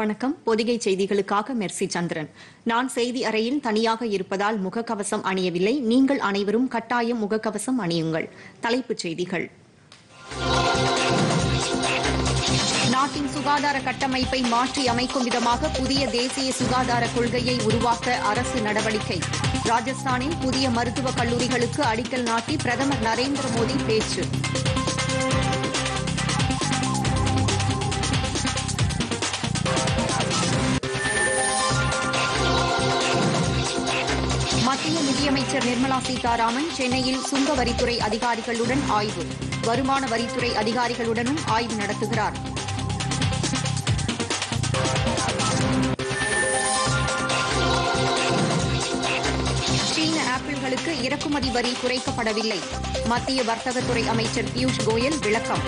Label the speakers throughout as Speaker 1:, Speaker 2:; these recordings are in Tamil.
Speaker 1: வணக்கம் பொதிகை செய்திகளுக்காக மெர்சி சந்திரன் நான் செய்தி அறையில் தனியாக இருப்பதால் முகக்கவசம் அணியவில்லை நீங்கள் அனைவரும் கட்டாயம் முகக்கவசம் அணியுங்கள் தலைப்புச் செய்திகள் நாட்டின் சுகாதார கட்டமைப்பை மாற்றி அமைக்கும் விதமாக புதிய தேசிய சுகாதார கொள்கையை உருவாக்க அரசு நடவடிக்கை ராஜஸ்தானில் புதிய மருத்துவக் கல்லூரிகளுக்கு அடிக்கல் நாட்டி பிரதமர் நரேந்திர மோடி பேச்சு மத்திய நிதியமைச்சர் நிர்மலா சீதாராமன் சென்னையில் சுங்க வரித்துறை அதிகாரிகளுடன் ஆய்வு வருமான வரித்துறை அதிகாரிகளுடனும் ஆய்வு நடத்துகிறார் சீன ஆப்பிள்களுக்கு இறக்குமதி வரி குறைக்கப்படவில்லை மத்திய வர்த்தகத்துறை அமைச்சர் பியூஷ் கோயல் விளக்கம்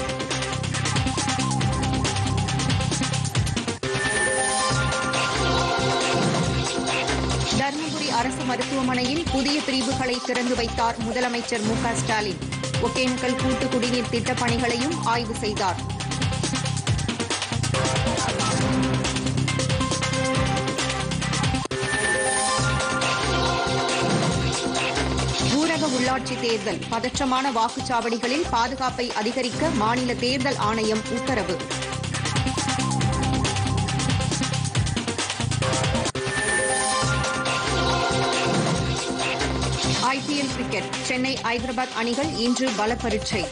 Speaker 1: தருமபுரி அரசு மருத்துவமனையில் புதிய பிரிவுகளை திறந்து வைத்தார் முதலமைச்சர் மு க ஸ்டாலின் ஒகேனக்கல் கூட்டு குடிநீர் திட்டப் பணிகளையும் ஆய்வு செய்தார் ஊரக உள்ளாட்சி தேர்தல் பதற்றமான வாக்குச்சாவடிகளில் பாதுகாப்பை அதிகரிக்க மாநில தேர்தல் ஆணையம் உத்தரவு ஐபிஎல் கிரிக்கெட் சென்னை ஐதராபாத் அணிகள் இன்று பல பரீட்சை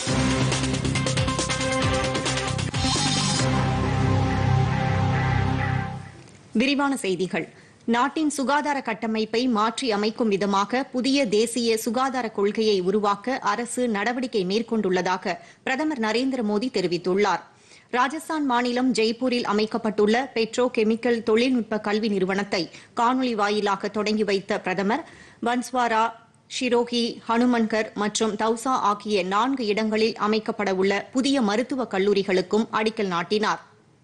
Speaker 1: விரிவான செய்திகள் நாட்டின் சுகாதார கட்டமைப்பை மாற்றி அமைக்கும் விதமாக புதிய தேசிய சுகாதார கொள்கையை உருவாக்க அரசு நடவடிக்கை மேற்கொண்டுள்ளதாக பிரதமர் நரேந்திர மோடி தெரிவித்துள்ளார் ராஜஸ்தான் மாநிலம் ஜெய்ப்பூரில் அமைக்கப்பட்டுள்ள பெட்ரோ கெமிக்கல் தொழில்நுட்ப கல்வி நிறுவனத்தை காணொலி வாயிலாக தொடங்கி வைத்த பிரதமர் பன்ஸ்வாரா ஷிரோகி ஹனுமன்கர் மற்றும் தௌசா ஆகிய நான்கு இடங்களில் அமைக்கப்படவுள்ள புதிய மருத்துவக் கல்லூரிகளுக்கும் அடிக்கல் நாட்டினார்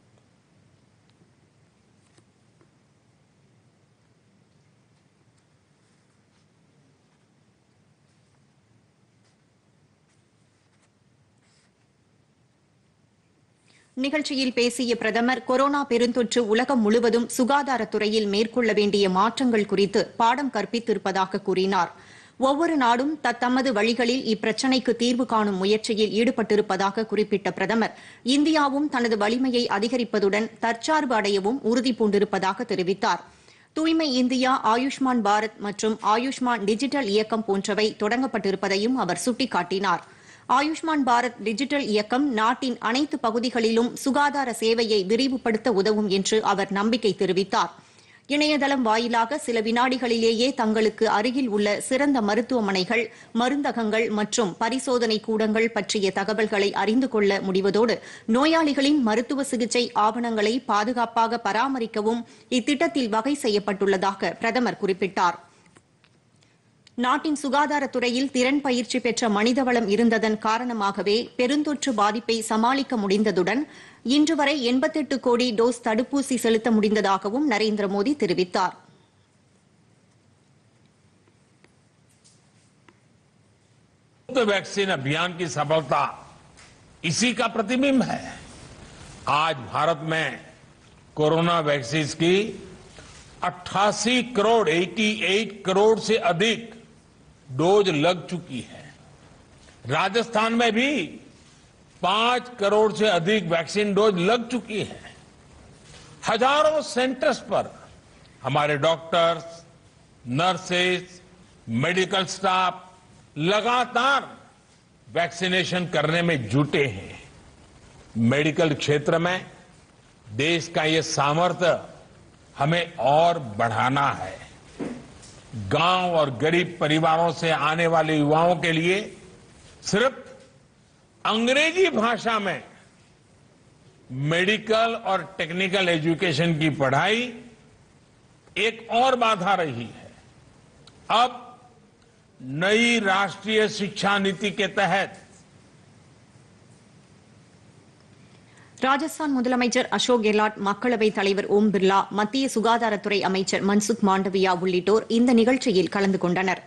Speaker 1: நிகழ்ச்சியில் பேசிய பிரதமர் கொரோனா பெருந்தொற்று உலகம் முழுவதும் சுகாதாரத்துறையில் மேற்கொள்ள வேண்டிய மாற்றங்கள் குறித்து பாடம் கற்பித்திருப்பதாக கூறினார் ஒவ்வொரு நாடும் தத்தமது வழிகளில் இப்பிரச்சினைக்கு தீர்வு காணும் முயற்சியில் ஈடுபட்டிருப்பதாக குறிப்பிட்ட பிரதமர் இந்தியாவும் தனது வலிமையை அதிகரிப்பதுடன் தற்சார்பு அடையவும் உறுதி பூண்டிருப்பதாக தெரிவித்தார் தூய்மை இந்தியா ஆயுஷ்மான் பாரத் மற்றும் ஆயுஷ்மான் டிஜிட்டல் இயக்கம் போன்றவை தொடங்கப்பட்டிருப்பதையும் அவர் சுட்டிக்காட்டினார் ஆயுஷ்மான் பாரத் டிஜிட்டல் இயக்கம் நாட்டின் அனைத்து பகுதிகளிலும் சுகாதார சேவையை விரிவுபடுத்த உதவும் என்று அவர் நம்பிக்கை தெரிவித்தார் இணையதளம் வாயிலாக சில வினாடிகளிலேயே தங்களுக்கு அருகில் உள்ள சிறந்த மருத்துவமனைகள் மருந்தகங்கள் மற்றும் பரிசோதனை கூடங்கள் பற்றிய தகவல்களை அறிந்து கொள்ள முடிவதோடு நோயாளிகளின் மருத்துவ சிகிச்சை ஆவணங்களை பாதுகாப்பாக பராமரிக்கவும் இத்திட்டத்தில் வகை செய்யப்பட்டுள்ளதாக பிரதமர் குறிப்பிட்டார் நாட்டின் சுகாதாரத்துறையில் திறன் பயிற்சி பெற்ற மனிதவளம் இருந்ததன் காரணமாகவே பெருந்தொற்று பாதிப்பை சமாளிக்க முடிந்ததுடன் இன்று வரை எண்பத்தெட்டு கோடி டோஸ் தடுப்பூசி செலுத்த முடிந்ததாகவும் நரேந்திர மோடி தெரிவித்தார்
Speaker 2: मुफ्त वैक्सीन अभियान की सफलता इसी का प्रतिबिंब है आज भारत में कोरोना वैक्सीन की 88 करोड़ 88 करोड़ से अधिक डोज लग चुकी है राजस्थान में भी पांच करोड़ से अधिक वैक्सीन डोज लग चुकी है हजारों सेंटर्स पर हमारे डॉक्टर्स नर्सेज मेडिकल स्टाफ लगातार वैक्सीनेशन करने में जुटे हैं मेडिकल क्षेत्र में देश का ये सामर्थ्य हमें और बढ़ाना है गांव और गरीब परिवारों से आने वाले युवाओं के लिए सिर्फ अंग्रेजी भाषा में मेडिकल और टेक्निकल एजुकेशन की पढ़ाई एक और बाधा रही है अब नई राष्ट्रीय शिक्षा नीति के तहत
Speaker 1: ராஜஸ்தான் முதலமைச்சர் அசோக் கெலாட் மக்களவைத் தலைவர் ஓம் பிர்லா மத்திய சுகாதாரத்துறை அமைச்சர் மன்சுக் மாண்டவியா உள்ளிட்டோர் இந்த நிகழ்ச்சியில் கலந்து கொண்டனர்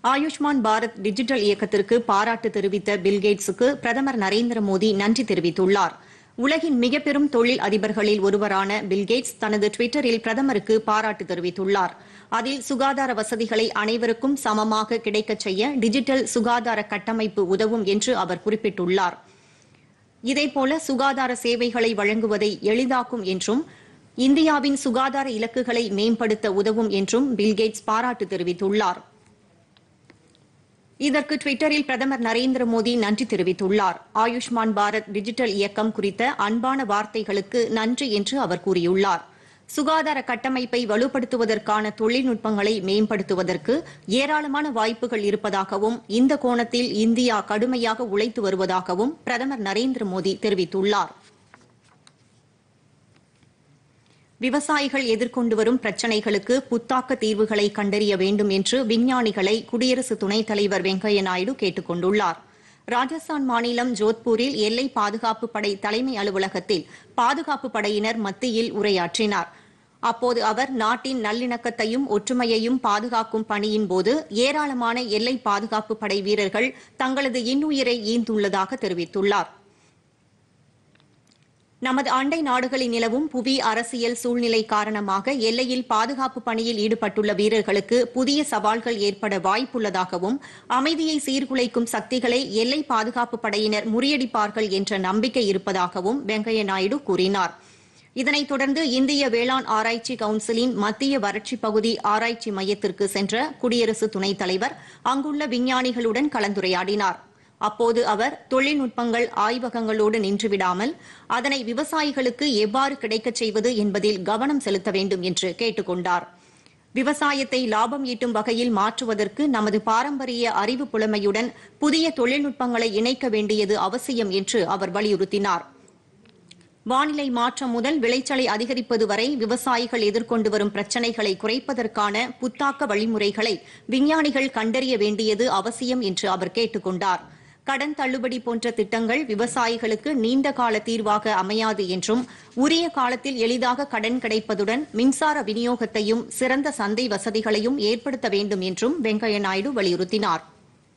Speaker 1: ஆயுஷ்மான் பாரத் டிஜிட்டல் இயக்கத்திற்கு பாராட்டு தெரிவித்த பில்கேட்ஸுக்கு பிரதமர் நரேந்திர மோடி நன்றி தெரிவித்துள்ளார் உலகின் மிக பெரும் தொழில் அதிபர்களில் ஒருவரான பில்கேட்ஸ் தனது டுவிட்டரில் பிரதமருக்கு பாராட்டு தெரிவித்துள்ளார் அதில் சுகாதார வசதிகளை அனைவருக்கும் சமமாக கிடைக்கச் செய்ய டிஜிட்டல் சுகாதார கட்டமைப்பு உதவும் என்று அவர் குறிப்பிட்டுள்ளார் இதேபோல சுகாதார சேவைகளை வழங்குவதை எளிதாக்கும் என்றும் இந்தியாவின் சுகாதார இலக்குகளை மேம்படுத்த உதவும் என்றும் பில்கேட்ஸ் பாராட்டு தெரிவித்துள்ளார் இதற்கு டுவிட்டரில் பிரதமர் நரேந்திர மோடி நன்றி தெரிவித்துள்ளார் ஆயுஷ்மான் பாரத் டிஜிட்டல் இயக்கம் குறித்த அன்பான வார்த்தைகளுக்கு நன்றி என்று அவர் கூறியுள்ளார் சுகாதார கட்டமைப்பை வலுப்படுத்துவதற்கான தொழில்நுட்பங்களை மேம்படுத்துவதற்கு ஏராளமான வாய்ப்புகள் இருப்பதாகவும் இந்த கோணத்தில் இந்தியா கடுமையாக உழைத்து வருவதாகவும் பிரதமர் நரேந்திர மோடி தெரிவித்துள்ளார் விவசாயிகள் எதிர்கொண்டு வரும் பிரச்சினைகளுக்கு புத்தாக்க தீர்வுகளை கண்டறிய வேண்டும் என்று விஞ்ஞானிகளை குடியரசு துணைத் தலைவர் வெங்கையா நாயுடு கேட்டுக் கொண்டுள்ளார் ராஜஸ்தான் மாநிலம் ஜோத்பூரில் எல்லை பாதுகாப்பு படை தலைமை அலுவலகத்தில் பாதுகாப்பு படையினர் மத்தியில் உரையாற்றினார் அப்போது அவர் நாட்டின் நல்லிணக்கத்தையும் ஒற்றுமையையும் பாதுகாக்கும் பணியின் போது ஏராளமான எல்லை பாதுகாப்பு படை வீரர்கள் தங்களது இன்னுயிரை ஈந்துள்ளதாக தெரிவித்துள்ளார் நமது அண்டை நாடுகளில் நிலவும் புவி அரசியல் சூழ்நிலை காரணமாக எல்லையில் பாதுகாப்பு பணியில் ஈடுபட்டுள்ள வீரர்களுக்கு புதிய சவால்கள் ஏற்பட வாய்ப்புள்ளதாகவும் அமைதியை சீர்குலைக்கும் சக்திகளை எல்லை பாதுகாப்பு படையினர் முறியடிப்பார்கள் என்ற நம்பிக்கை இருப்பதாகவும் வெங்கையா நாயுடு கூறினார் இதனைத் தொடர்ந்து இந்திய வேளாண் ஆராய்ச்சி கவுன்சிலின் மத்திய வறட்சி பகுதி ஆராய்ச்சி மையத்திற்கு சென்ற குடியரசு துணைத் தலைவர் அங்குள்ள விஞ்ஞானிகளுடன் கலந்துரையாடினார் அப்போது அவர் தொழில்நுட்பங்கள் ஆய்வகங்களோடு நின்றுவிடாமல் அதனை விவசாயிகளுக்கு எவ்வாறு கிடைக்கச் செய்வது என்பதில் கவனம் செலுத்த வேண்டும் என்று கேட்டுக் கொண்டார் விவசாயத்தை லாபம் ஈட்டும் வகையில் மாற்றுவதற்கு நமது பாரம்பரிய அறிவு புலமையுடன் புதிய தொழில்நுட்பங்களை இணைக்க வேண்டியது அவசியம் என்று அவர் வலியுறுத்தினார் வானிலை மாற்றம் முதல் விளைச்சலை அதிகரிப்பது வரை விவசாயிகள் எதிர்கொண்டு வரும் பிரச்சினைகளை குறைப்பதற்கான புத்தாக்க வழிமுறைகளை விஞ்ஞானிகள் கண்டறிய வேண்டியது அவசியம் என்று அவர் கேட்டுக் கொண்டார் கடன் தள்ளுபடி போன்ற திட்டங்கள் விவசாயிகளுக்கு நீண்ட கால தீர்வாக அமையாது என்றும் உரிய காலத்தில் எளிதாக கடன் கிடைப்பதுடன் மின்சார விநியோகத்தையும் சிறந்த சந்தை வசதிகளையும் ஏற்படுத்த வேண்டும் என்றும் வெங்கையா நாயுடு வலியுறுத்தினார்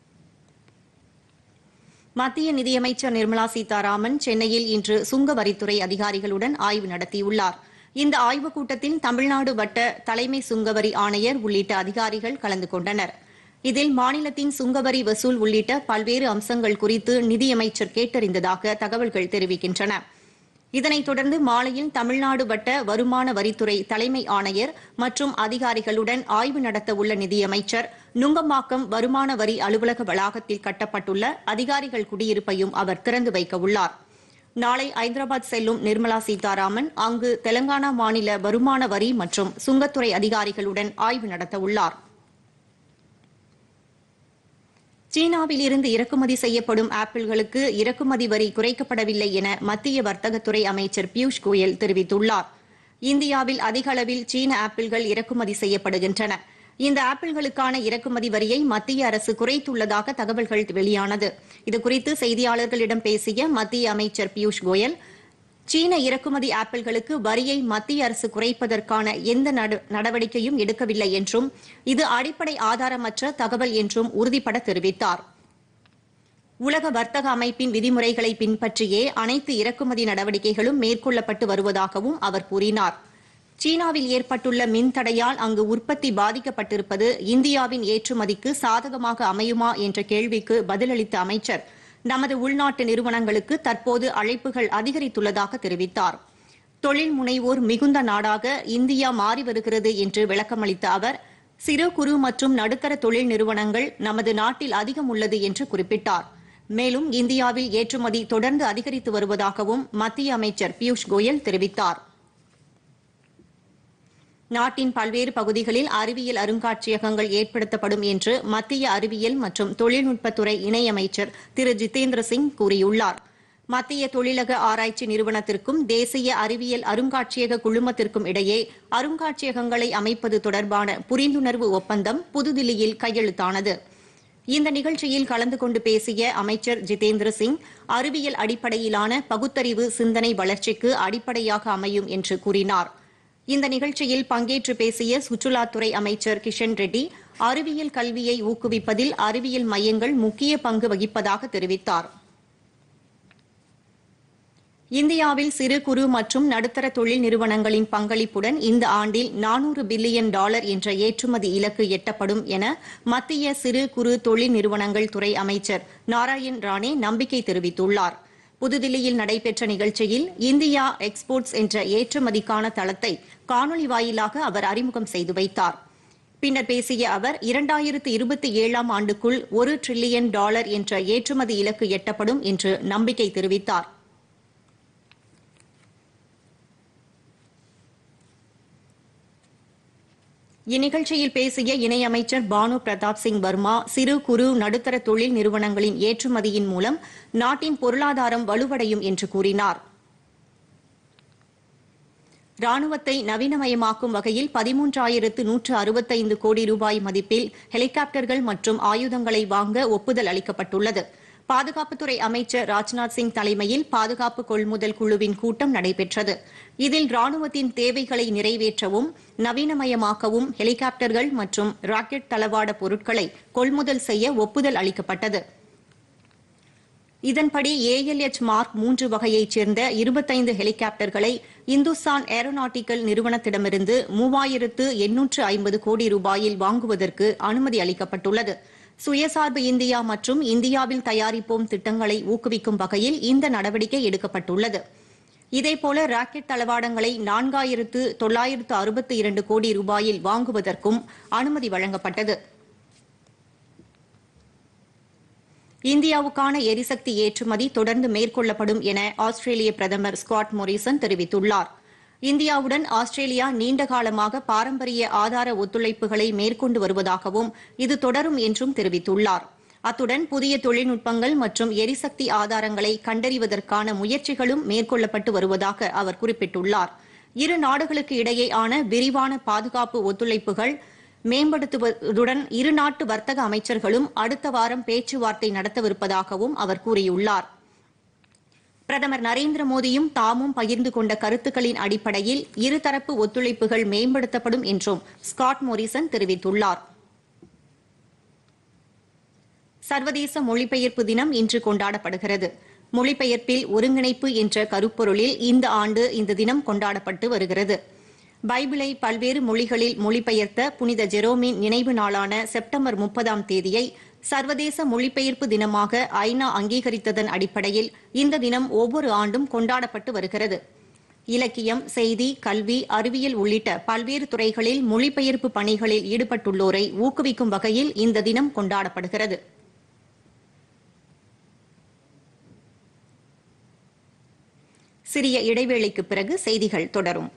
Speaker 1: மத்திய நிதியமைச்சர் நிர்மலா சீதாராமன் சென்னையில் இன்று சுங்க வரித்துறை அதிகாரிகளுடன் ஆய்வு நடத்தியுள்ளார் இந்த ஆய்வுக் கூட்டத்தில் தமிழ்நாடு வட்ட தலைமை சுங்கவரி ஆணையர் உள்ளிட்ட அதிகாரிகள் கலந்து கொண்டனர் இதில் மாநிலத்தின் சுங்கவரி வசூல் உள்ளிட்ட பல்வேறு அம்சங்கள் குறித்து நிதியமைச்சர் கேட்டறிந்ததாக தகவல்கள் தெரிவிக்கின்றன இதனைத் தொடர்ந்து மாலையில் தமிழ்நாடு வட்ட வருமான வரித்துறை தலைமை ஆணையர் மற்றும் அதிகாரிகளுடன் ஆய்வு நடத்த உள்ள நிதியமைச்சர் நுங்கம்பாக்கம் வருமான வரி அலுவலக வளாகத்தில் கட்டப்பட்டுள்ள அதிகாரிகள் குடியிருப்பையும் அவர் திறந்து வைக்க உள்ளார் நாளை ஐதராபாத் செல்லும் நிர்மலா சீதாராமன் அங்கு தெலங்கானா மாநில வருமான வரி மற்றும் சுங்கத்துறை அதிகாரிகளுடன் ஆய்வு நடத்த உள்ளார் சீனாவில் இருந்து இறக்குமதி செய்யப்படும் ஆப்பிள்களுக்கு இறக்குமதி வரி குறைக்கப்படவில்லை என மத்திய வர்த்தகத்துறை அமைச்சர் பியூஷ் கோயல் தெரிவித்துள்ளார் இந்தியாவில் அதிக அளவில் சீன ஆப்பிள்கள் இறக்குமதி செய்யப்படுகின்றன இந்த ஆப்பிள்களுக்கான இறக்குமதி வரியை மத்திய அரசு குறைத்துள்ளதாக தகவல்கள் வெளியானது இதுகுறித்து செய்தியாளர்களிடம் பேசிய மத்திய அமைச்சர் பியூஷ் கோயல் சீன இறக்குமதி ஆப்பிள்களுக்கு வரியை மத்திய அரசு குறைப்பதற்கான எந்த நடவடிக்கையும் எடுக்கவில்லை என்றும் இது அடிப்படை ஆதாரமற்ற தகவல் என்றும் உறுதிபட தெரிவித்தார் உலக வர்த்தக அமைப்பின் விதிமுறைகளை பின்பற்றியே அனைத்து இறக்குமதி நடவடிக்கைகளும் மேற்கொள்ளப்பட்டு வருவதாகவும் அவர் கூறினார் சீனாவில் ஏற்பட்டுள்ள மின்தடையால் அங்கு உற்பத்தி பாதிக்கப்பட்டிருப்பது இந்தியாவின் ஏற்றுமதிக்கு சாதகமாக அமையுமா என்ற கேள்விக்கு பதிலளித்த அமைச்சர் நமது உள்நாட்டு நிறுவனங்களுக்கு தற்போது அழைப்புகள் அதிகரித்துள்ளதாக தெரிவித்தார் தொழில் முனைவோர் மிகுந்த நாடாக இந்தியா மாறி வருகிறது என்று விளக்கமளித்த அவர் சிறு குறு மற்றும் நடுத்தர தொழில் நிறுவனங்கள் நமது நாட்டில் அதிகம் உள்ளது என்று குறிப்பிட்டார் மேலும் இந்தியாவில் ஏற்றுமதி தொடர்ந்து அதிகரித்து வருவதாகவும் மத்திய அமைச்சர் பியூஷ் கோயல் தெரிவித்தார் நாட்டின் பல்வேறு பகுதிகளில் அறிவியல் அருங்காட்சியகங்கள் ஏற்படுத்தப்படும் என்று மத்திய அறிவியல் மற்றும் தொழில்நுட்பத்துறை இணையமைச்சர் திரு ஜிதேந்திர சிங் கூறியுள்ளார் மத்திய தொழிலக ஆராய்ச்சி நிறுவனத்திற்கும் தேசிய அறிவியல் அருங்காட்சியக குழுமத்திற்கும் இடையே அருங்காட்சியகங்களை அமைப்பது தொடர்பான புரிந்துணர்வு ஒப்பந்தம் புதுதில்லியில் கையெழுத்தானது இந்த நிகழ்ச்சியில் கலந்து கொண்டு பேசிய அமைச்சர் ஜிதேந்திர சிங் அறிவியல் அடிப்படையிலான பகுத்தறிவு சிந்தனை வளர்ச்சிக்கு அடிப்படையாக அமையும் என்று கூறினார் இந்த நிகழ்ச்சியில் பங்கேற்று பேசிய சுற்றுலாத்துறை அமைச்சர் கிஷன் ரெட்டி அறிவியல் கல்வியை ஊக்குவிப்பதில் அறிவியல் மையங்கள் முக்கிய பங்கு வகிப்பதாக தெரிவித்தார் இந்தியாவில் சிறு குறு மற்றும் நடுத்தர தொழில் நிறுவனங்களின் பங்களிப்புடன் இந்த ஆண்டில் நானூறு பில்லியன் டாலர் என்ற ஏற்றுமதி இலக்கு எட்டப்படும் என மத்திய சிறு குறு தொழில் நிறுவனங்கள் துறை அமைச்சர் நாராயண் ராணே நம்பிக்கை தெரிவித்துள்ளார் புதுதில்லியில் நடைபெற்ற நிகழ்ச்சியில் இந்தியா எக்ஸ்போர்ட்ஸ் என்ற ஏற்றுமதிக்கான தளத்தை காணொலி வாயிலாக அவர் அறிமுகம் செய்து வைத்தார் பின்னர் பேசிய அவர் இரண்டாயிரத்து இருபத்தி ஏழாம் ஆண்டுக்குள் ஒரு டிரில்லியன் டாலர் என்ற ஏற்றுமதி இலக்கு எட்டப்படும் என்று நம்பிக்கை தெரிவித்தார் இந்நிகழ்ச்சியில் பேசிய இணையமைச்சர் பானு பிரதாப் சிங் வர்மா சிறு குறு நடுத்தர தொழில் நிறுவனங்களின் ஏற்றுமதியின் மூலம் நாட்டின் பொருளாதாரம் வலுவடையும் என்று கூறினார் ராணுவத்தை நவீனமயமாக்கும் வகையில் பதிமூன்றாயிரத்து நூற்று அறுபத்தைந்து கோடி ரூபாய் மதிப்பில் ஹெலிகாப்டர்கள் மற்றும் ஆயுதங்களை வாங்க ஒப்புதல் அளிக்கப்பட்டுள்ளது பாதுகாப்புத்துறை அமைச்சர் ராஜ்நாத் சிங் தலைமையில் பாதுகாப்பு கொள்முதல் குழுவின் கூட்டம் நடைபெற்றது இதில் ராணுவத்தின் தேவைகளை நிறைவேற்றவும் நவீனமயமாக்கவும் ஹெலிகாப்டர்கள் மற்றும் ராக்கெட் தளவாட பொருட்களை கொள்முதல் செய்ய ஒப்புதல் அளிக்கப்பட்டது இதன்படி ஏஎல்எச் மார்க் மூன்று வகையைச் சேர்ந்த இருபத்தைந்து ஹெலிகாப்டர்களை இந்துஸ்தான் ஏரோநாட்டிக்கல் நிறுவனத்திடமிருந்து மூவாயிரத்து எண்ணூற்று ஐம்பது கோடி ரூபாயில் வாங்குவதற்கு அனுமதி அளிக்கப்பட்டுள்ளது சுயசார்பு இந்தியா மற்றும் இந்தியாவில் தயாரிப்போம் திட்டங்களை ஊக்குவிக்கும் வகையில் இந்த நடவடிக்கை எடுக்கப்பட்டுள்ளது இதேபோல ராக்கெட் தளவாடங்களை நான்காயிரத்து தொள்ளாயிரத்து அறுபத்தி இரண்டு கோடி ரூபாயில் வாங்குவதற்கும் அனுமதி வழங்கப்பட்டது இந்தியாவுக்கான எரிசக்தி ஏற்றுமதி தொடர்ந்து மேற்கொள்ளப்படும் என ஆஸ்திரேலிய பிரதமர் ஸ்காட் மொரிசன் தெரிவித்துள்ளார் இந்தியாவுடன் ஆஸ்திரேலியா நீண்டகாலமாக பாரம்பரிய ஆதார ஒத்துழைப்புகளை மேற்கொண்டு வருவதாகவும் இது தொடரும் என்றும் தெரிவித்துள்ளார் அத்துடன் புதிய தொழில்நுட்பங்கள் மற்றும் எரிசக்தி ஆதாரங்களை கண்டறிவதற்கான முயற்சிகளும் மேற்கொள்ளப்பட்டு வருவதாக அவர் குறிப்பிட்டுள்ளார் இரு நாடுகளுக்கு இடையேயான விரிவான பாதுகாப்பு ஒத்துழைப்புகள் மேம்படுத்துவதுடன் இரு நாட்டு வர்த்தக அமைச்சர்களும் அடுத்த வாரம் பேச்சுவார்த்தை நடத்தவிருப்பதாகவும் அவர் கூறியுள்ளார் பிரதமர் நரேந்திர மோடியும் தாமும் பகிர்ந்து கொண்ட கருத்துக்களின் அடிப்படையில் இருதரப்பு ஒத்துழைப்புகள் மேம்படுத்தப்படும் என்றும் ஸ்காட் மோரிசன் தெரிவித்துள்ளார் சர்வதேச மொழிபெயர்ப்பு தினம் இன்று கொண்டாடப்படுகிறது மொழிபெயர்ப்பில் ஒருங்கிணைப்பு என்ற கருப்பொருளில் இந்த ஆண்டு இந்த தினம் கொண்டாடப்பட்டு வருகிறது பைபிளை பல்வேறு மொழிகளில் மொழிபெயர்த்த புனித ஜெரோமின் நினைவு நாளான செப்டம்பர் முப்பதாம் தேதியை சர்வதேச மொழிபெயர்ப்பு தினமாக ஐநா அங்கீகரித்ததன் அடிப்படையில் இந்த தினம் ஒவ்வொரு ஆண்டும் கொண்டாடப்பட்டு வருகிறது இலக்கியம் செய்தி கல்வி அறிவியல் உள்ளிட்ட பல்வேறு துறைகளில் மொழிபெயர்ப்பு பணிகளில் ஈடுபட்டுள்ளோரை ஊக்குவிக்கும் வகையில் இந்த தினம் கொண்டாடப்படுகிறது சிறிய இடைவேளைக்கு பிறகு செய்திகள் தொடரும்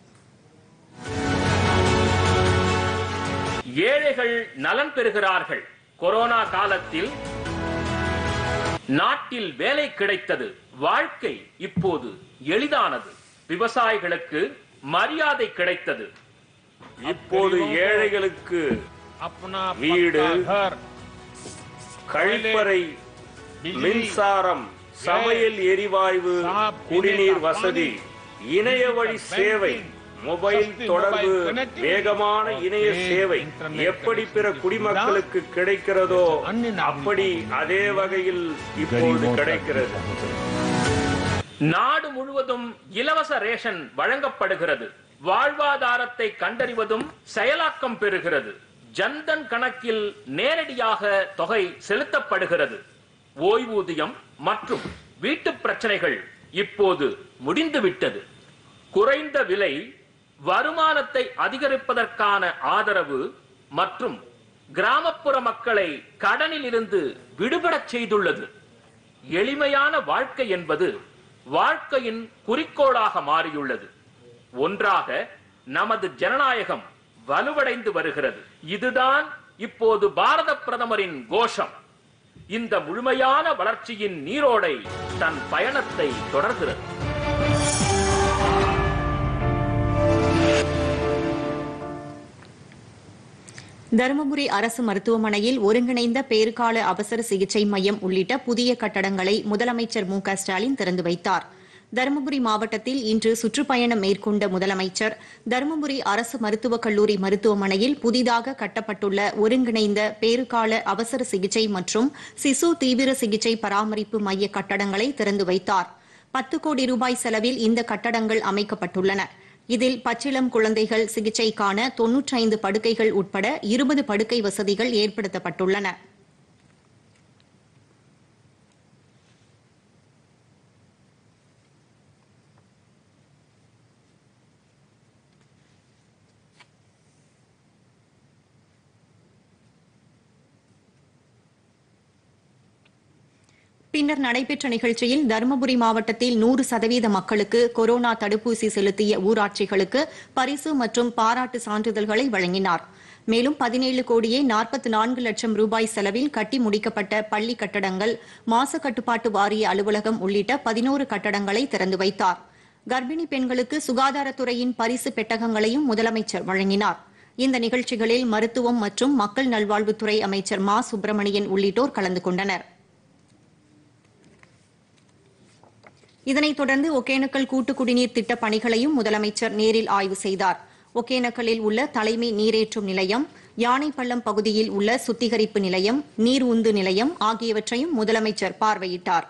Speaker 3: ஏழைகள் நலன் பெறுகிறார்கள் கொரோனா காலத்தில் நாட்டில் வேலை கிடைத்தது வாழ்க்கை இப்போது எளிதானது விவசாயிகளுக்கு மரியாதை கிடைத்தது
Speaker 4: இப்போது ஏழைகளுக்கு
Speaker 2: अपना
Speaker 4: வீடு,
Speaker 2: पक्का घर
Speaker 4: கழிப்பறை
Speaker 2: बिजली,
Speaker 4: மின்சாரம் சமையல் எரிவாயு குடிநீர் வசதி இணைய வழி சேவை மொபைல் தொடர்பு வேகமான இணைய சேவை எப்படி பிற குடிமக்களுக்கு கிடைக்கிறதோ அப்படி அதே வகையில் இப்போது கிடைக்கிறது
Speaker 3: நாடு முழுவதும் இலவச ரேஷன் வழங்கப்படுகிறது வாழ்வாதாரத்தை கண்டறிவதும் செயலாக்கம் பெறுகிறது ஜன்தன் கணக்கில் நேரடியாக தொகை செலுத்தப்படுகிறது ஓய்வூதியம் மற்றும் வீட்டு பிரச்சனைகள் இப்போது முடிந்துவிட்டது குறைந்த விலை வருமானத்தை அதிகரிப்பதற்கான ஆதரவு மற்றும் கிராமப்புற மக்களை கடனில் இருந்து விடுபடச் செய்துள்ளது எளிமையான வாழ்க்கை என்பது வாழ்க்கையின் குறிக்கோளாக மாறியுள்ளது ஒன்றாக நமது ஜனநாயகம் வலுவடைந்து வருகிறது இதுதான் இப்போது பாரத பிரதமரின் கோஷம் இந்த முழுமையான வளர்ச்சியின் நீரோடை தன் பயணத்தை தொடர்கிறது
Speaker 1: தருமபுரி அரசு மருத்துவமனையில் ஒருங்கிணைந்த பேறுகால அவசர சிகிச்சை மையம் உள்ளிட்ட புதிய கட்டடங்களை முதலமைச்சர் மு க ஸ்டாலின் திறந்து வைத்தார் தருமபுரி மாவட்டத்தில் இன்று சுற்றுப்பயணம் மேற்கொண்ட முதலமைச்சர் தருமபுரி அரசு மருத்துவக் கல்லூரி மருத்துவமனையில் புதிதாக கட்டப்பட்டுள்ள ஒருங்கிணைந்த பேறுகால அவசர சிகிச்சை மற்றும் சிசு தீவிர சிகிச்சை பராமரிப்பு மைய கட்டடங்களை திறந்து வைத்தார் பத்து கோடி ரூபாய் செலவில் இந்த கட்டடங்கள் அமைக்கப்பட்டுள்ளன இதில் பச்சிளம் குழந்தைகள் சிகிச்சைக்கான தொன்னூற்றைந்து படுக்கைகள் உட்பட இருபது படுக்கை வசதிகள் ஏற்படுத்தப்பட்டுள்ளன பின்னர் நடைபெற்ற நிகழ்ச்சியில் தருமபுரி மாவட்டத்தில் நூறு சதவீத மக்களுக்கு கொரோனா தடுப்பூசி செலுத்திய ஊராட்சிகளுக்கு பரிசு மற்றும் பாராட்டு சான்றிதழ்களை வழங்கினார் மேலும் பதினேழு கோடியே நாற்பத்தி நான்கு லட்சம் ரூபாய் செலவில் கட்டி முடிக்கப்பட்ட பள்ளி கட்டடங்கள் மாசு கட்டுப்பாட்டு வாரிய அலுவலகம் உள்ளிட்ட பதினோரு கட்டடங்களை திறந்து வைத்தார் கர்ப்பிணி பெண்களுக்கு சுகாதாரத்துறையின் பரிசு பெட்டகங்களையும் முதலமைச்சர் வழங்கினார் இந்த நிகழ்ச்சிகளில் மருத்துவம் மற்றும் மக்கள் நல்வாழ்வுத்துறை அமைச்சர் மா சுப்பிரமணியன் உள்ளிட்டோர் கலந்து கொண்டனர் இதனைத் தொடர்ந்து ஒகேனக்கல் கூட்டு குடிநீர் திட்டப் பணிகளையும் முதலமைச்சர் நேரில் ஆய்வு செய்தார் ஒகேனக்கலில் உள்ள தலைமை நீரேற்றும் நிலையம் யானைப்பள்ளம் பகுதியில் உள்ள சுத்திகரிப்பு நிலையம் நீர் உந்து நிலையம் ஆகியவற்றையும் முதலமைச்சர் பார்வையிட்டார்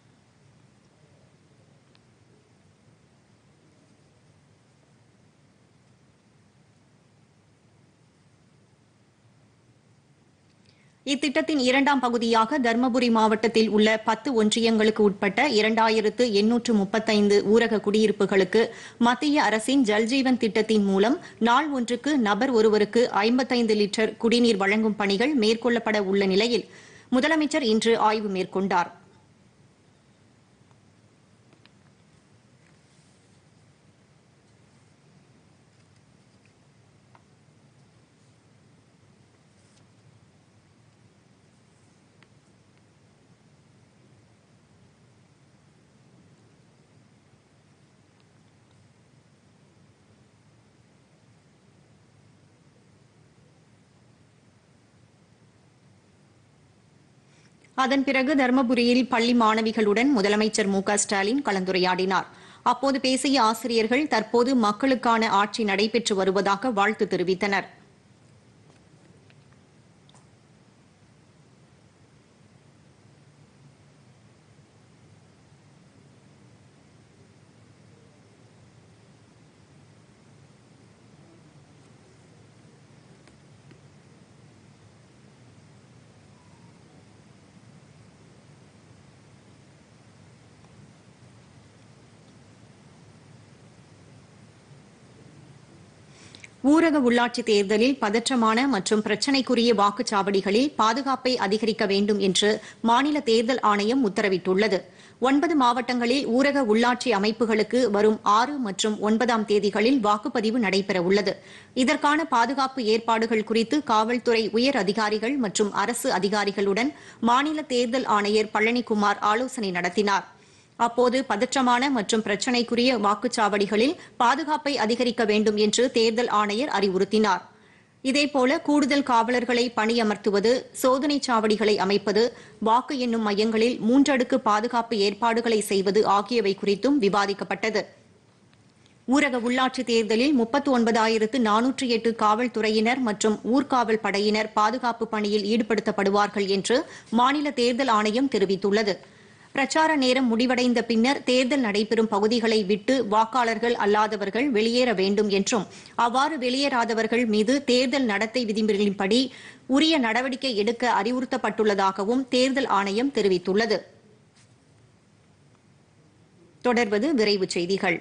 Speaker 1: இத்திட்டத்தின் இரண்டாம் பகுதியாக தருமபுரி மாவட்டத்தில் உள்ள பத்து ஒன்றியங்களுக்கு உட்பட்ட இரண்டாயிரத்து எண்ணூற்று முப்பத்தைந்து ஊரக குடியிருப்புகளுக்கு மத்திய அரசின் ஜல்ஜீவன் திட்டத்தின் மூலம் நாள் ஒன்றுக்கு நபர் ஒருவருக்கு ஐம்பத்தைந்து லிட்டர் குடிநீர் வழங்கும் பணிகள் மேற்கொள்ளப்பட உள்ள நிலையில் முதலமைச்சர் இன்று ஆய்வு மேற்கொண்டார் அதன் பிறகு தருமபுரியில் பள்ளி மாணவிகளுடன் முதலமைச்சர் மு க ஸ்டாலின் கலந்துரையாடினார் அப்போது பேசிய ஆசிரியர்கள் தற்போது மக்களுக்கான ஆட்சி நடைபெற்று வருவதாக வாழ்த்து தெரிவித்தனர் ஊரக உள்ளாட்சி தேர்தலில் பதற்றமான மற்றும் பிரச்சினைக்குரிய வாக்குச்சாவடிகளில் பாதுகாப்பை அதிகரிக்க வேண்டும் என்று மாநில தேர்தல் ஆணையம் உத்தரவிட்டுள்ளது ஒன்பது மாவட்டங்களில் ஊரக உள்ளாட்சி அமைப்புகளுக்கு வரும் ஆறு மற்றும் ஒன்பதாம் தேதிகளில் வாக்குப்பதிவு நடைபெறவுள்ளது இதற்கான பாதுகாப்பு ஏற்பாடுகள் குறித்து காவல்துறை உயர் அதிகாரிகள் மற்றும் அரசு அதிகாரிகளுடன் மாநில தேர்தல் ஆணையர் பழனிக்குமார் ஆலோசனை நடத்தினார் அப்போது பதற்றமான மற்றும் பிரச்சினைக்குரிய வாக்குச்சாவடிகளில் பாதுகாப்பை அதிகரிக்க வேண்டும் என்று தேர்தல் ஆணையர் அறிவுறுத்தினார் இதேபோல கூடுதல் காவலர்களை பணியமர்த்துவது சோதனைச் சாவடிகளை அமைப்பது வாக்கு எண்ணும் மையங்களில் மூன்றடுக்கு பாதுகாப்பு ஏற்பாடுகளை செய்வது ஆகியவை குறித்தும் விவாதிக்கப்பட்டது ஊரக உள்ளாட்சி தேர்தலில் முப்பத்து ஒன்பதாயிரத்து நானூற்றி எட்டு காவல்துறையினர் மற்றும் ஊர்காவல் படையினர் பாதுகாப்பு பணியில் ஈடுபடுத்தப்படுவார்கள் என்று மாநில தேர்தல் ஆணையம் தெரிவித்துள்ளது பிரச்சார நேரம் முடிவடைந்த பின்னர் தேர்தல் நடைபெறும் பகுதிகளை விட்டு வாக்காளர்கள் அல்லாதவர்கள் வெளியேற வேண்டும் என்றும் அவ்வாறு வெளியேறாதவர்கள் மீது தேர்தல் நடத்தை விதிமுறைகளின்படி உரிய நடவடிக்கை எடுக்க அறிவுறுத்தப்பட்டுள்ளதாகவும் தேர்தல் ஆணையம் தெரிவித்துள்ளது தொடர்வது விரைவுச் செய்திகள்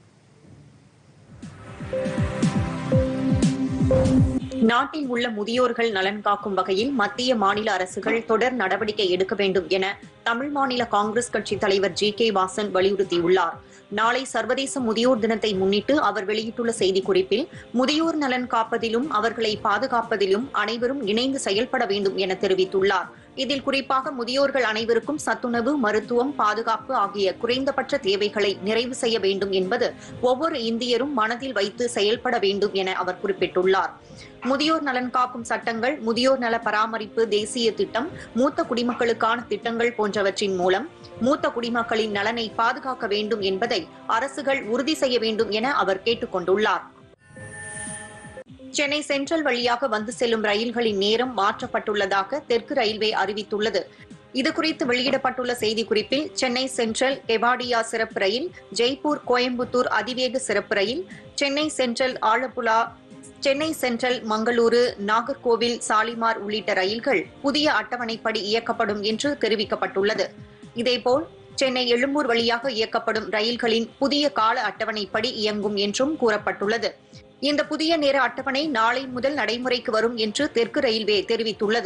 Speaker 1: நாட்டில் உள்ள முதியோர்கள் நலன் காக்கும் வகையில் மத்திய மாநில அரசுகள் தொடர் நடவடிக்கை எடுக்க வேண்டும் என தமிழ் மாநில காங்கிரஸ் கட்சி தலைவர் ஜி கே வாசன் வலியுறுத்தியுள்ளார் நாளை சர்வதேச முதியோர் தினத்தை முன்னிட்டு அவர் வெளியிட்டுள்ள செய்திக்குறிப்பில் முதியோர் நலன் காப்பதிலும் அவர்களை பாதுகாப்பதிலும் அனைவரும் இணைந்து செயல்பட வேண்டும் என தெரிவித்துள்ளார் இதில் குறிப்பாக முதியோர்கள் அனைவருக்கும் சத்துணவு மருத்துவம் பாதுகாப்பு ஆகிய குறைந்தபட்ச தேவைகளை நிறைவு செய்ய வேண்டும் என்பது ஒவ்வொரு இந்தியரும் மனதில் வைத்து செயல்பட வேண்டும் என அவர் குறிப்பிட்டுள்ளார் முதியோர் நலன் காக்கும் சட்டங்கள் முதியோர் நல பராமரிப்பு தேசிய திட்டம் மூத்த குடிமக்களுக்கான திட்டங்கள் போன்றவற்றின் மூலம் மூத்த குடிமக்களின் நலனை பாதுகாக்க வேண்டும் என்பதை அரசுகள் உறுதி செய்ய வேண்டும் என அவர் கேட்டுக் கொண்டுள்ளார் சென்னை சென்ட்ரல் வழியாக வந்து செல்லும் ரயில்களின் நேரம் மாற்றப்பட்டுள்ளதாக தெற்கு ரயில்வே அறிவித்துள்ளது இதுகுறித்து வெளியிடப்பட்டுள்ள செய்திக்குறிப்பில் சென்னை சென்ட்ரல் கெவாடியா சிறப்பு ரயில் ஜெய்ப்பூர் கோயம்புத்தூர் அதிவேக சிறப்பு ரயில் சென்னை சென்ட்ரல் ஆலப்புழா சென்னை சென்ட்ரல் மங்களூரு நாகர்கோவில் சாலிமார் உள்ளிட்ட ரயில்கள் புதிய அட்டவணைப்படி இயக்கப்படும் என்று தெரிவிக்கப்பட்டுள்ளது இதேபோல் சென்னை எழும்பூர் வழியாக இயக்கப்படும் ரயில்களின் புதிய கால அட்டவணைப்படி இயங்கும் என்றும் கூறப்பட்டுள்ளது இந்த புதிய நேர அட்டவணை நாளை முதல் நடைமுறைக்கு வரும் என்று தெற்கு ரயில்வே தெரிவித்துள்ளது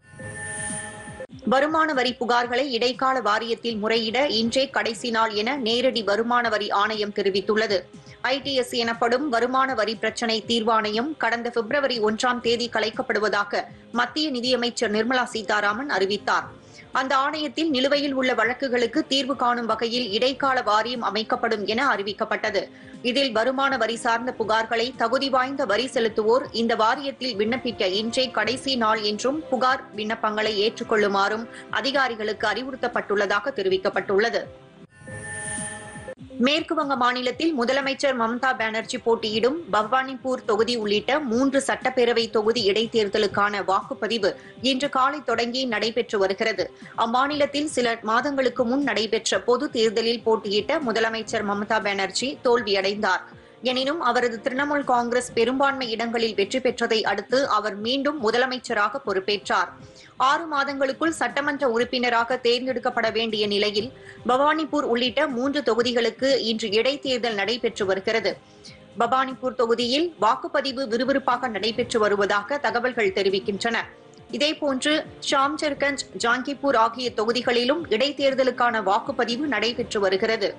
Speaker 1: வருமான வரி புகார்களை இடைக்கால வாரியத்தில் முறையிட இன்றே கடைசி நாள் என நேரடி வருமான வரி ஆணையம் தெரிவித்துள்ளது ஐடிஎஸ் எனப்படும் வருமான வரி பிரச்சினை தீர்வாணையம் கடந்த பிப்ரவரி ஒன்றாம் தேதி கலைக்கப்படுவதாக மத்திய நிதியமைச்சர் நிர்மலா சீதாராமன் அறிவித்தார் அந்த ஆணையத்தில் நிலுவையில் உள்ள வழக்குகளுக்கு தீர்வு காணும் வகையில் இடைக்கால வாரியம் அமைக்கப்படும் என அறிவிக்கப்பட்டது இதில் வருமான வரி சார்ந்த புகார்களை தகுதி வாய்ந்த வரி செலுத்துவோர் இந்த வாரியத்தில் விண்ணப்பிக்க இன்றே கடைசி நாள் என்றும் புகார் விண்ணப்பங்களை ஏற்றுக்கொள்ளுமாறும் அதிகாரிகளுக்கு அறிவுறுத்தப்பட்டுள்ளதாக தெரிவிக்கப்பட்டுள்ளது மேற்குவங்க மாநிலத்தில் முதலமைச்சர் மம்தா பானர்ஜி போட்டியிடும் பவானிபூர் தொகுதி உள்ளிட்ட மூன்று சட்டப்பேரவை தொகுதி இடைத்தேர்தலுக்கான வாக்குப்பதிவு இன்று காலை தொடங்கி நடைபெற்று வருகிறது அம்மாநிலத்தில் சில மாதங்களுக்கு முன் நடைபெற்ற பொது தேர்தலில் போட்டியிட்ட முதலமைச்சர் மம்தா பானர்ஜி தோல்வியடைந்தார் எனினும் அவரது திரிணாமுல் காங்கிரஸ் பெரும்பான்மை இடங்களில் வெற்றி பெற்றதை அடுத்து அவர் மீண்டும் முதலமைச்சராக பொறுப்பேற்றார் ஆறு மாதங்களுக்குள் சட்டமன்ற உறுப்பினராக தேர்ந்தெடுக்கப்பட வேண்டிய நிலையில் பவானிபூர் உள்ளிட்ட மூன்று தொகுதிகளுக்கு இன்று இடைத்தேர்தல் நடைபெற்று வருகிறது பவானிபூர் தொகுதியில் வாக்குப்பதிவு விறுவிறுப்பாக நடைபெற்று வருவதாக தகவல்கள் தெரிவிக்கின்றன இதேபோன்று ஷாம்சர்கஞ்ச் ஜாங்கிப்பூர் ஆகிய தொகுதிகளிலும் இடைத்தேர்தலுக்கான வாக்குப்பதிவு நடைபெற்று வருகிறது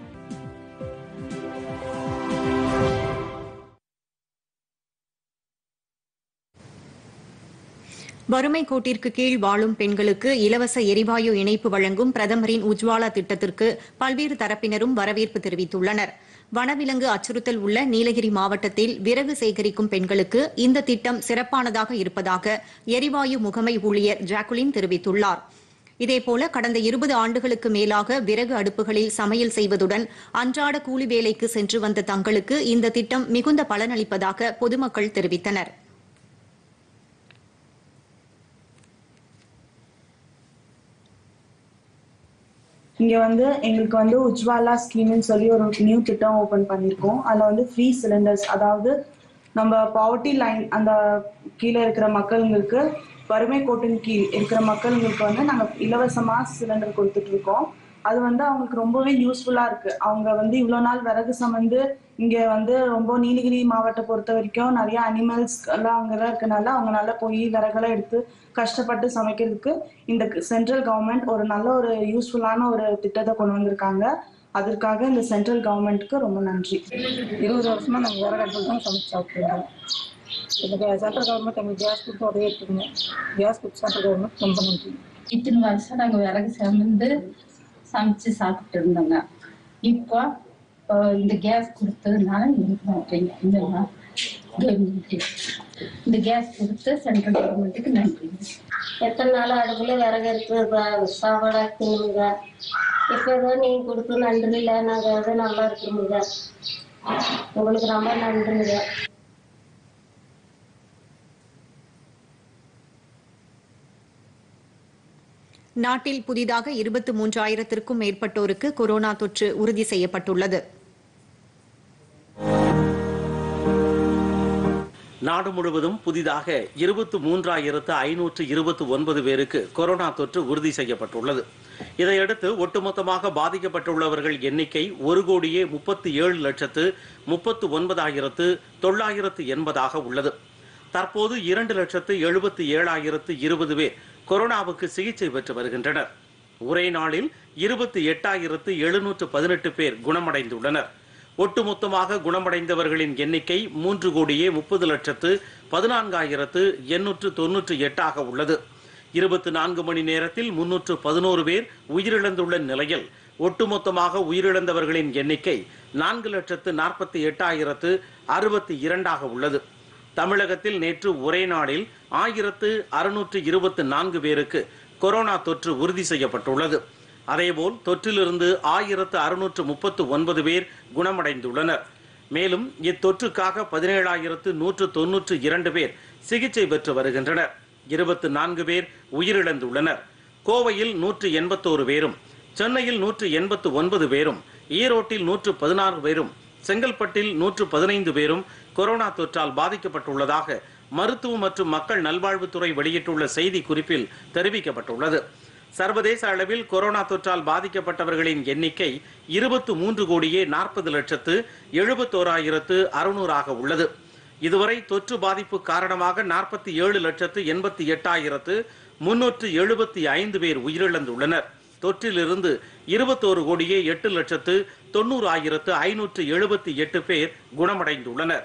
Speaker 1: வறுமை கோட்டிற்கு கீழ் வாழும் பெண்களுக்கு இலவச எரிவாயு இணைப்பு வழங்கும் பிரதமரின் உஜ்வாலா திட்டத்திற்கு பல்வேறு தரப்பினரும் வரவேற்பு தெரிவித்துள்ளனர் வனவிலங்கு அச்சுறுத்தல் உள்ள நீலகிரி மாவட்டத்தில் விறகு சேகரிக்கும் பெண்களுக்கு இந்த திட்டம் சிறப்பானதாக இருப்பதாக எரிவாயு முகமை ஊழியர் ஜாக்குலின் தெரிவித்துள்ளார் இதேபோல கடந்த இருபது ஆண்டுகளுக்கு மேலாக விறகு அடுப்புகளில் சமையல் செய்வதுடன் அன்றாட கூலி வேலைக்கு சென்று வந்த தங்களுக்கு இந்த திட்டம் மிகுந்த பலனளிப்பதாக பொதுமக்கள் தெரிவித்தனா்
Speaker 5: இங்க வந்து எங்களுக்கு வந்து உஜ்வாலா ஸ்கீம்னு சொல்லி ஒரு நியூ திட்டம் ஓபன் பண்ணியிருக்கோம் அதுல வந்து ஃப்ரீ சிலிண்டர்ஸ் அதாவது நம்ம பாவர்ட்டி லைன் அந்த கீழே இருக்கிற மக்களுங்களுக்கு வறுமை கோட்டின் கீழ் இருக்கிற மக்களுங்களுக்கு வந்து நாங்க இலவசமா சிலிண்டர் கொடுத்துட்டு இருக்கோம் அது வந்து அவங்களுக்கு ரொம்பவே யூஸ்ஃபுல்லா இருக்கு அவங்க வந்து இவ்வளவு நாள் விறகு சமந்து இங்க வந்து ரொம்ப நீலகிரி மாவட்டம் பொறுத்த வரைக்கும் நிறைய அனிமல்ஸ் எல்லாம் அங்கெல்லாம் இருக்கனால அவங்களால போய் விறகெல்லாம் எடுத்து கஷ்டப்பட்டு சமைக்கிறதுக்கு இந்த சென்ட்ரல் கவர்மெண்ட் ஒரு நல்ல ஒரு யூஸ்ஃபுல்லான ஒரு திட்டத்தை கொண்டு வந்திருக்காங்க அதற்காக இந்த சென்ட்ரல் கவர்மெண்ட்டுக்கு ரொம்ப நன்றி
Speaker 6: இருபது வருஷமா நாங்கள் விறகு அடுப்பில் தான் சமைச்சு சாப்பிட்டுருக்கோம் இந்த சென்ட்ரல் கவர்மெண்ட் எங்களுக்கு கேஸ் கொடுத்து உதவி எடுத்துக்கோங்க கேஸ் கொடுத்து சென்ட்ரல் கவர்மெண்ட் ரொம்ப நன்றி
Speaker 7: இத்தனை வருஷம் நாங்கள் விறகு சமைந்து சமைச்சு சாப்பிட்டு இருந்தோங்க இப்போ அஹ், இந்த கேஸ் கொடுத்ததுனால எங்களுக்கு நன்றிங்க இந்த நா- கவர்மெண்ட்டுக்கு. இந்த கேஸ் கொடுத்த சென்ட்ரல் கவர்மெண்ட்டுக்கு நன்றிங்க
Speaker 8: எத்தனை நாள் அடுப்புல விறகு எடுத்து சாப்பாடா தின்னுங்க இப்போ ஏதோ நீங்க கொடுத்து நன்றி இல்லை நாங்கள் ஏதோ நல்லா இருக்கிறோமுங்க உங்களுக்கு ரொம்ப நன்றிங்க
Speaker 1: நாட்டில் புதிதாக இருபத்தி மூன்றாயிரத்திற்கும் மேற்பட்டோருக்கு கொரோனா தொற்று உறுதி செய்யப்பட்டுள்ளது
Speaker 9: நாடு முழுவதும் புதிதாக இருபத்து மூன்றாயிரத்து ஐநூற்று இருபத்தி ஒன்பது பேருக்கு கொரோனா தொற்று உறுதி செய்யப்பட்டுள்ளது இதையடுத்து ஒட்டுமொத்தமாக பாதிக்கப்பட்டுள்ளவர்கள் எண்ணிக்கை ஒரு கோடியே முப்பத்தி ஏழு லட்சத்து முப்பத்து ஒன்பதாயிரத்து தொள்ளாயிரத்து எண்பதாக உள்ளது தற்போது இரண்டு லட்சத்து எழுபத்தி ஏழாயிரத்து இருபது பேர் கொரோனாவுக்கு சிகிச்சை பெற்று வருகின்றனர் ஒரே நாளில் இருபத்தி எட்டாயிரத்து எழுநூற்று பதினெட்டு பேர் குணமடைந்துள்ளனர் ஒட்டுமொத்தமாக குணமடைந்தவர்களின் எண்ணிக்கை மூன்று கோடியே முப்பது லட்சத்து பதினான்காயிரத்து எண்ணூற்று தொன்னூற்று எட்டாக உள்ளது இருபத்தி நான்கு மணி நேரத்தில் முன்னூற்று பதினோரு பேர் உயிரிழந்துள்ள நிலையில் ஒட்டுமொத்தமாக உயிரிழந்தவர்களின் எண்ணிக்கை நான்கு லட்சத்து நாற்பத்தி எட்டாயிரத்து அறுபத்தி இரண்டாக உள்ளது தமிழகத்தில் நேற்று ஒரே நாளில் ஆயிரத்து அறுநூற்று இருபத்தி நான்கு பேருக்கு கொரோனா தொற்று உறுதி செய்யப்பட்டுள்ளது அதேபோல் தொற்றிலிருந்து ஆயிரத்து அறுநூற்று முப்பத்து ஒன்பது பேர் குணமடைந்துள்ளனர் மேலும் இத்தொற்றுக்காக பதினேழாயிரத்து நூற்று தொன்னூற்று இரண்டு பேர் சிகிச்சை பெற்று வருகின்றனர் இருபத்து நான்கு பேர் உயிரிழந்துள்ளனர் கோவையில் நூற்று எண்பத்தோரு பேரும் சென்னையில் நூற்று எண்பத்து ஒன்பது பேரும் ஈரோட்டில் நூற்று பதினாறு பேரும் செங்கல்பட்டில் நூற்று பதினைந்து பேரும் கொரோனா தொற்றால் பாதிக்கப்பட்டுள்ளதாக மருத்துவ மற்றும் மக்கள் நல்வாழ்வுத்துறை வெளியிட்டுள்ள செய்தி குறிப்பில் தெரிவிக்கப்பட்டுள்ளது சர்வதேச அளவில் கொரோனா தொற்றால் பாதிக்கப்பட்டவர்களின் எண்ணிக்கை இருபத்து மூன்று கோடியே நாற்பது லட்சத்து எழுபத்தோராயிரத்து அறுநூறாக உள்ளது இதுவரை தொற்று பாதிப்பு காரணமாக நாற்பத்தி ஏழு லட்சத்து எண்பத்தி எட்டாயிரத்து முன்னூற்று எழுபத்தி ஐந்து பேர் உயிரிழந்துள்ளனர் தொற்றிலிருந்து இருபத்தோரு கோடியே எட்டு லட்சத்து தொண்ணூறு ஆயிரத்து ஐநூற்று எழுபத்தி எட்டு பேர் குணமடைந்துள்ளனர்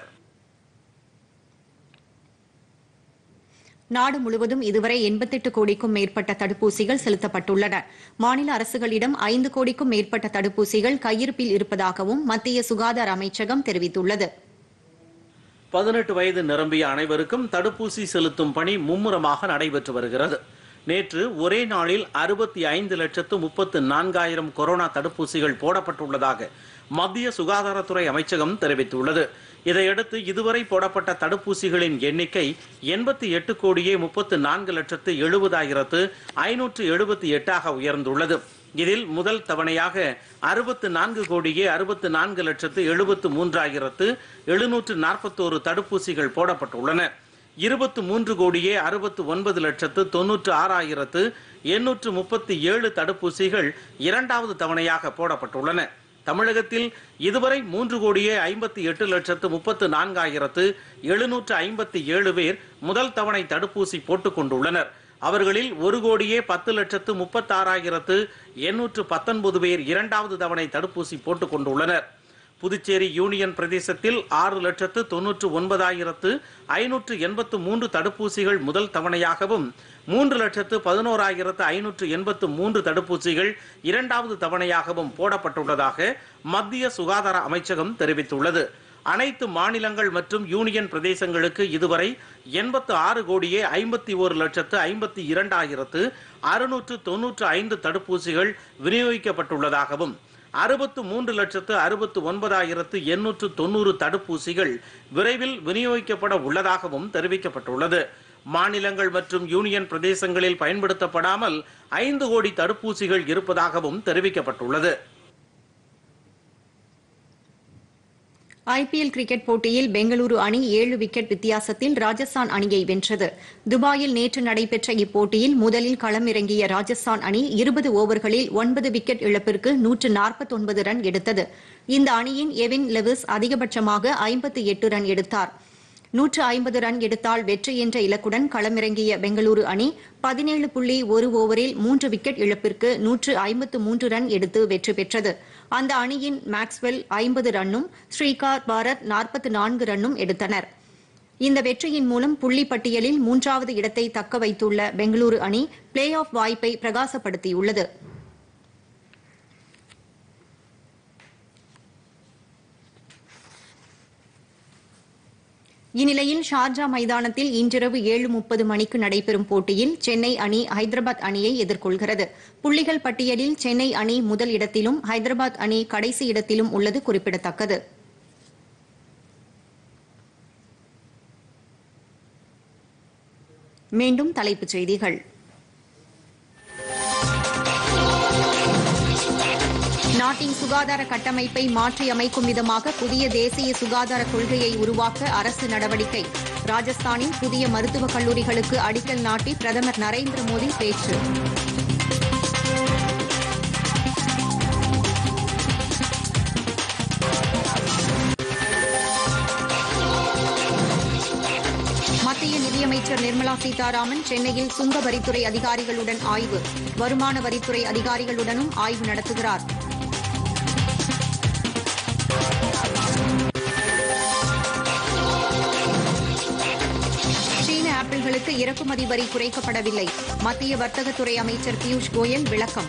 Speaker 1: நாடு முழுவதும் இதுவரை எண்பத்தெட்டு கோடிக்கும் மேற்பட்ட தடுப்பூசிகள் செலுத்தப்பட்டுள்ளன மாநில அரசுகளிடம் ஐந்து கோடிக்கும் மேற்பட்ட தடுப்பூசிகள் கையிருப்பில் இருப்பதாகவும் மத்திய சுகாதார அமைச்சகம் தெரிவித்துள்ளது
Speaker 9: பதினெட்டு வயது நிரம்பிய அனைவருக்கும் தடுப்பூசி செலுத்தும் பணி மும்முரமாக நடைபெற்று வருகிறது நேற்று ஒரே நாளில் அறுபத்தி ஐந்து லட்சத்து முப்பத்து நான்காயிரம் கொரோனா தடுப்பூசிகள் போடப்பட்டுள்ளதாக மத்திய சுகாதாரத்துறை அமைச்சகம் தெரிவித்துள்ளது இதையடுத்து இதுவரை போடப்பட்ட தடுப்பூசிகளின் எண்ணிக்கை எண்பத்தி எட்டு கோடியே முப்பத்து நான்கு லட்சத்து எழுபதாயிரத்து ஐநூற்று எழுபத்தி எட்டாக உயர்ந்துள்ளது இதில் முதல் தவணையாக அறுபத்து நான்கு கோடியே அறுபத்து நான்கு லட்சத்து எழுபத்து மூன்றாயிரத்து எழுநூற்று நாற்பத்தோரு தடுப்பூசிகள் போடப்பட்டுள்ளன இருபத்து மூன்று கோடியே அறுபத்து ஒன்பது லட்சத்து தொன்னூற்று ஆறாயிரத்து எண்ணூற்று முப்பத்தி ஏழு தடுப்பூசிகள் இரண்டாவது தவணையாக போடப்பட்டுள்ளன தமிழகத்தில் இதுவரை மூன்று கோடியே ஐம்பத்தி எட்டு லட்சத்து முப்பத்து நான்காயிரத்து எழுநூற்று ஐம்பத்தி ஏழு பேர் முதல் தவணை தடுப்பூசி போட்டுக் கொண்டுள்ளனர் அவர்களில் ஒரு கோடியே பத்து லட்சத்து முப்பத்தாறாயிரத்து எண்ணூற்று பத்தொன்பது பேர் இரண்டாவது தவணை தடுப்பூசி போட்டுக் கொண்டுள்ளனர் புதுச்சேரி யூனியன் பிரதேசத்தில் ஆறு லட்சத்து தொன்னூற்று ஒன்பதாயிரத்து ஐநூற்று எண்பத்து மூன்று தடுப்பூசிகள் முதல் தவணையாகவும் மூன்று லட்சத்து பதினோராயிரத்து ஐநூற்று எண்பத்து மூன்று தடுப்பூசிகள் இரண்டாவது தவணையாகவும் போடப்பட்டுள்ளதாக மத்திய சுகாதார அமைச்சகம் தெரிவித்துள்ளது அனைத்து மாநிலங்கள் மற்றும் யூனியன் பிரதேசங்களுக்கு இதுவரை எண்பத்து ஆறு கோடியே ஐம்பத்தி ஒரு லட்சத்து ஐம்பத்தி இரண்டாயிரத்து அறுநூற்று தொன்னூற்று ஐந்து தடுப்பூசிகள் விநியோகிக்கப்பட்டுள்ளதாகவும் அறுபத்து மூன்று லட்சத்து அறுபத்து ஒன்பதாயிரத்து எண்ணூற்று தொண்ணூறு தடுப்பூசிகள் விரைவில் விநியோகிக்கப்பட உள்ளதாகவும் தெரிவிக்கப்பட்டுள்ளது மாநிலங்கள் மற்றும் யூனியன் பிரதேசங்களில் பயன்படுத்தப்படாமல் ஐந்து கோடி தடுப்பூசிகள் இருப்பதாகவும் தெரிவிக்கப்பட்டுள்ளது
Speaker 1: ஐபிஎல் கிரிக்கெட் போட்டியில் பெங்களூரு அணி ஏழு விக்கெட் வித்தியாசத்தில் ராஜஸ்தான் அணியை வென்றது துபாயில் நேற்று நடைபெற்ற இப்போட்டியில் முதலில் களமிறங்கிய ராஜஸ்தான் அணி இருபது ஓவர்களில் ஒன்பது விக்கெட் இழப்பிற்கு நூற்று நாற்பத்தொன்பது ரன் எடுத்தது இந்த அணியின் எவின் லெவிஸ் அதிகபட்சமாக ஐம்பத்தி எட்டு ரன் எடுத்தார் நூற்று ஐம்பது ரன் எடுத்தால் வெற்றி என்ற இலக்குடன் களமிறங்கிய பெங்களூரு அணி பதினேழு புள்ளி ஒரு ஓவரில் மூன்று விக்கெட் இழப்பிற்கு நூற்று ஐம்பத்து மூன்று ரன் எடுத்து வெற்றி பெற்றது அந்த அணியின் மேக்ஸ்வெல் ஐம்பது ரன்னும் ஸ்ரீகார் பாரத் நாற்பத்தி நான்கு ரன்னும் எடுத்தனர் இந்த வெற்றியின் மூலம் புள்ளி பட்டியலில் மூன்றாவது இடத்தை தக்க வைத்துள்ள பெங்களூரு அணி பிளே ஆஃப் வாய்ப்பை பிரகாசப்படுத்தியுள்ளது இந்நிலையில் ஷார்ஜா மைதானத்தில் இன்றிரவு ஏழு முப்பது மணிக்கு நடைபெறும் போட்டியில் சென்னை அணி ஹைதராபாத் அணியை எதிர்கொள்கிறது புள்ளிகள் பட்டியலில் சென்னை அணி முதல் இடத்திலும் ஹைதராபாத் அணி கடைசி இடத்திலும் உள்ளது குறிப்பிடத்தக்கது மீண்டும் தலைப்புச் செய்திகள் நாட்டின் சுகாதார கட்டமைப்பை மாற்றியமைக்கும் விதமாக புதிய தேசிய சுகாதார கொள்கையை உருவாக்க அரசு நடவடிக்கை ராஜஸ்தானின் புதிய மருத்துவக் கல்லூரிகளுக்கு அடிக்கல் நாட்டி பிரதமர் நரேந்திர மோடி பேச்சு மத்திய நிதியமைச்சர் நிர்மலா சீதாராமன் சென்னையில் சுங்க வரித்துறை அதிகாரிகளுடன் ஆய்வு வருமான வரித்துறை அதிகாரிகளுடனும் ஆய்வு நடத்துகிறார் சீன ஆப்பிள்களை பொருட்களுக்கு இறக்குமதி வரி குறைக்கப்படவில்லை மத்திய வர்த்தகத்துறை அமைச்சர் பியூஷ் கோயல் விளக்கம்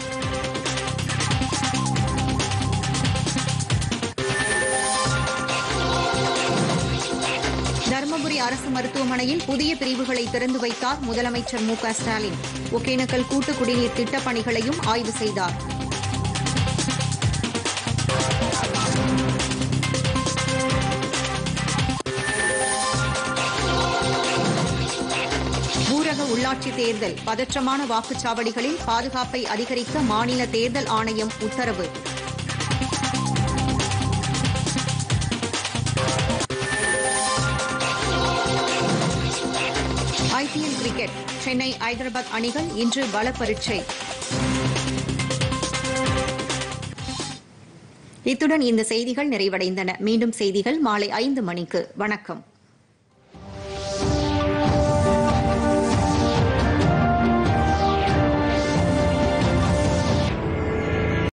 Speaker 1: தருமபுரி அரசு மருத்துவமனையில் புதிய பிரிவுகளை திறந்து வைத்தார் முதலமைச்சர் மு க ஸ்டாலின் ஒகேனக்கல் கூட்டு குடிநீர் திட்டப் பணிகளையும் ஆய்வு செய்தார் ஊரக உள்ளாட்சி தேர்தல் பதற்றமான வாக்குச்சாவடிகளில் பாதுகாப்பை அதிகரிக்க மாநில தேர்தல் ஆணையம் உத்தரவு ஐபிஎல் கிரிக்கெட் சென்னை ஐதராபாத் அணிகள் இன்று பல பரீட்சை இத்துடன் இந்த செய்திகள் நிறைவடைந்தன மீண்டும் செய்திகள் மாலை ஐந்து மணிக்கு வணக்கம்